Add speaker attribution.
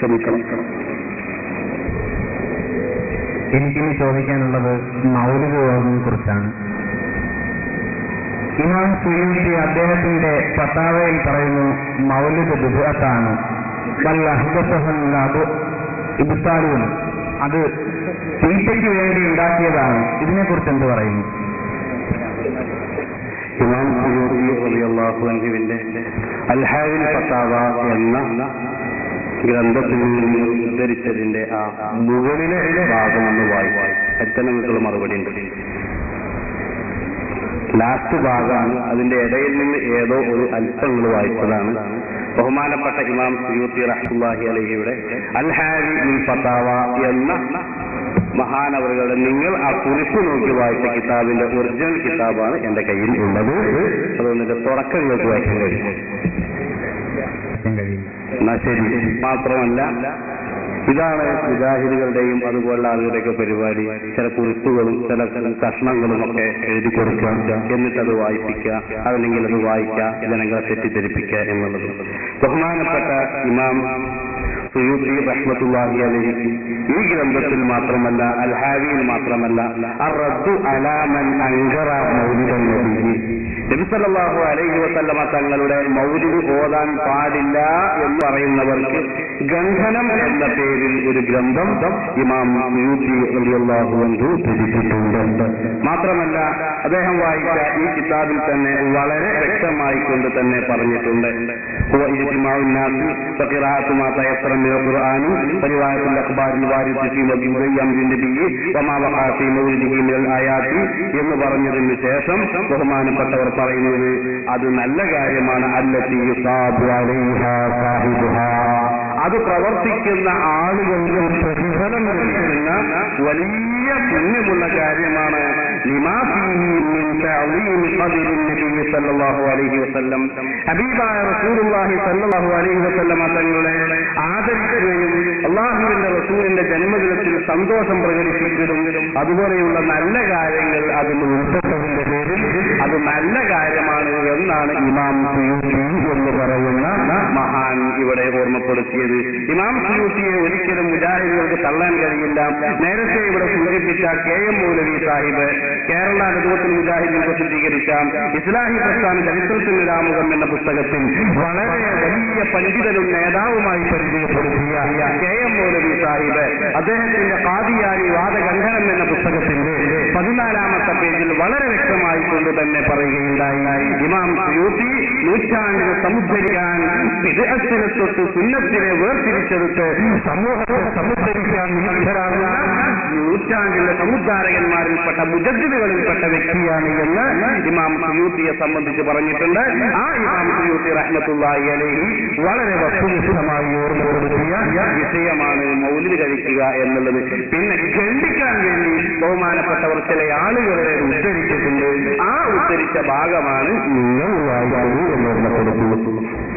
Speaker 1: ക്ഷമിക്കണം
Speaker 2: എനിക്കിനി ചോദിക്കാനുള്ളത് മൗലിക ഓർമ്മയെ കുറിച്ചാണ് ഇമാം സുയൂത്തി അദ്ദേഹത്തിന്റെ പത്താവയിൽ പറയുന്നു മൗലിക ബുദ്ധത്താണ് ഇബ്താലൂൻ അത് തീറ്റയ്ക്ക് വേണ്ടി ഉണ്ടാക്കിയതാണ് ഇതിനെക്കുറിച്ച് എന്ത് പറയുന്നു
Speaker 1: ഇമാം സുയൂത്തി റളിയല്ലാഹു അൻഹുവിന്റെ അൽഹാവിൽ ഫത്താവ എന്ന ഗ്രന്ഥത്തിൽ നിന്ന് ഉദ്ധരിച്ചതിന്റെ ആ മുകളിലെ ഭാഗം ഒന്ന് വായിച്ചു എത്തനങ്ങൾക്കുള്ള മറുപടി ഉണ്ട് ലാസ്റ്റ് ഭാഗമാണ് അതിന്റെ ഇടയിൽ നിന്ന് ഏതോ ഒരു അല്പങ്ങൾ വായിച്ചതാണ് ബഹുമാനപ്പെട്ട ഇമാം സുയൂത്തി റഹ്മുല്ലാഹി അലഹിയുടെ അൽഹാരി ഇൽ ഫത്താവ എന്ന മഹാനവറുകളുടെ നിങ്ങൾ ആ കുറിപ്പ് നോക്കി വായിച്ച കിതാബിന്റെ ഒറിജിനൽ കിതാബാണ് എന്റെ കയ്യിൽ ഉള്ളത് അതുകൊണ്ട് എന്റെ തുടക്കം നിങ്ങൾക്ക് വായിക്കാൻ കഴിയും
Speaker 2: വായിക്കാൻ കഴിയില്ല
Speaker 1: എന്നാ ശരി മാത്രമല്ല ഇതാണ് മുജാഹിദുകളുടെയും അതുപോലുള്ള ആളുകളുടെയൊക്കെ പരിപാടി ചില കുറിപ്പുകളും ചില കഷ്ണങ്ങളും ഒക്കെ എഴുതി കൊടുക്കുക എന്നിട്ട് അത് വായിപ്പിക്കുക അതല്ലെങ്കിൽ അത് വായിക്കുക ജനങ്ങളെ തെറ്റിദ്ധരിപ്പിക്കുക എന്നുള്ളത് ബഹുമാനപ്പെട്ട ഇമാം സുയൂത്തി റഹ്മത്തുള്ളാഹി അലൈഹി ഈ ഗ്രന്ഥത്തിൽ മാത്രമല്ല അൽഹാരിയിൽ മാത്രമല്ല അറദ്ദു അലാമൻ അങ്കറ മൗലിദൻ നബി നബി സല്ലല്ലാഹു അലൈഹി വസല്ലമ തങ്ങളുടെ മൗലിദ് ഓതാൻ പാടില്ല എന്ന് പറയുന്നവർക്ക് ഗന്ധനം എന്ന പേരിൽ ഒരു ഗ്രന്ഥം ഇമാം സുയൂത്തി റളിയല്ലാഹു അൻഹു രചിച്ചിട്ടുണ്ട് മാത്രമല്ല അദ്ദേഹം വായിച്ച ഈ കിതാബിൽ തന്നെ വളരെ വ്യക്തമായി കൊണ്ട് തന്നെ പറഞ്ഞിട്ടുണ്ട് هو اجتماع الناس وقراءة ما تيسر من القرآن ورواية الأخبار الواردة في موضوع أمر النبي وما وقع في مولده من الآيات എന്ന് പറഞ്ഞതിന് ശേഷം ബഹുമാനപ്പെട്ടവർ പറയുന്നത് അത് നല്ല കാര്യമാണ് അല്ലത്തി യുസാബു അലൈഹാ സാഹിബുഹാ അത് പ്രവർത്തിക്കുന്ന ആളുകൾക്ക് പ്രതിഫലം ലഭിക്കുന്ന വലിയ പുണ്യമുള്ള കാര്യമാണ് ലിമാ ഫീഹി മിൻ തഅളീമി ഖദ്രി നബി സല്ലല്ലാഹു അലൈഹി വസല്ലം ഹബീബായ റസൂലുള്ളാഹി സല്ലല്ലാഹു അലൈഹി വസല്ലം തങ്ങളെ ആദരിക്കുകയും അള്ളാഹുവിന്റെ റസൂലിന്റെ ജന്മദിനത്തിൽ സന്തോഷം പ്രകടിപ്പിക്കലും അതുപോലെയുള്ള നല്ല കാര്യങ്ങൾ അതിൽ ഉൾപ്പെട്ടതിന്റെ പേരിൽ അത് നല്ല കാര്യമാണ് എന്നാണ് ഇമാം സുയൂത്തി എന്ന് പറയുന്ന മഹാൻ ഇവിടെ ഓർമ്മപ്പെടുത്തിയത് ഇമാം സുയൂത്തിയെ ഒരിക്കലും മുജാഹിദുകൾക്ക് തള്ളാൻ കഴിയില്ല നേരത്തെ ഇവിടെ സൂചിപ്പിച്ച കെ എം മൗലവി സാഹിബ് കേരള അനുഭവത്തിൽ മുജാഹിദിൽ പ്രസിദ്ധീകരിച്ച ഇസ്ലാഹി പ്രസ്ഥാന ചരിത്രത്തിന് രാമുഖം എന്ന പുസ്തകത്തിൽ വളരെ വലിയ പണ്ഡിതനും നേതാവുമായി പരിചയപ്പെടുത്തിയ കെ എം മൗലവി സാഹിബ് അദ്ദേഹത്തിന്റെ കാദിയാനി വാദഗന്ധനം എന്ന പുസ്തകത്തിന്റെ പതിനാലാമത്തെ പേജിൽ വളരെ വ്യക്തമായി കൊണ്ട് തന്നെ പറയുകയുണ്ടായി ഇമാം യൂത്തി നൂറ്റാണ്ടിനെ സമുദ്ധരിക്കാൻ വിദേഹത്തിനെ തൊട്ട് സുന്നത്തിനെ വേർതിരിച്ചെടുത്ത് സമൂഹത്തെ സമുദ്ധരിക്കാൻ വിമുഖരാകുന്ന നൂറ്റാണ്ടിലെ സമുദ്ധാരകന്മാരിൽപ്പെട്ട മുജദ്ദിദുകളിൽപ്പെട്ട വ്യക്തിയാണ് എന്ന് ഇമാം സുയൂത്തിയെ സംബന്ധിച്ച് പറഞ്ഞിട്ടുണ്ട് ആ ഇമാം സുയൂത്തി റഹ്മത്തുള്ളാഹി അലൈഹി വളരെ വസ്തുനിഷ്ഠമായി ഓർമ്മപ്പെടുത്തിയ വിഷയമാണ് മൗലിദ് കഴിക്കുക എന്നുള്ളത് പിന്നെ ഖണ്ഡിക്കാൻ വേണ്ടി ബഹുമാനപ്പെട്ടവർ ചില ആളുകളെ ഉദ്ധരിച്ചിട്ടുണ്ട് ആ ഉദ്ധരിച്ച ഭാഗമാണ് നിങ്ങൾ വായിച്ചത് എന്ന് ഓർമ്മപ്പെടുത്തുന്നു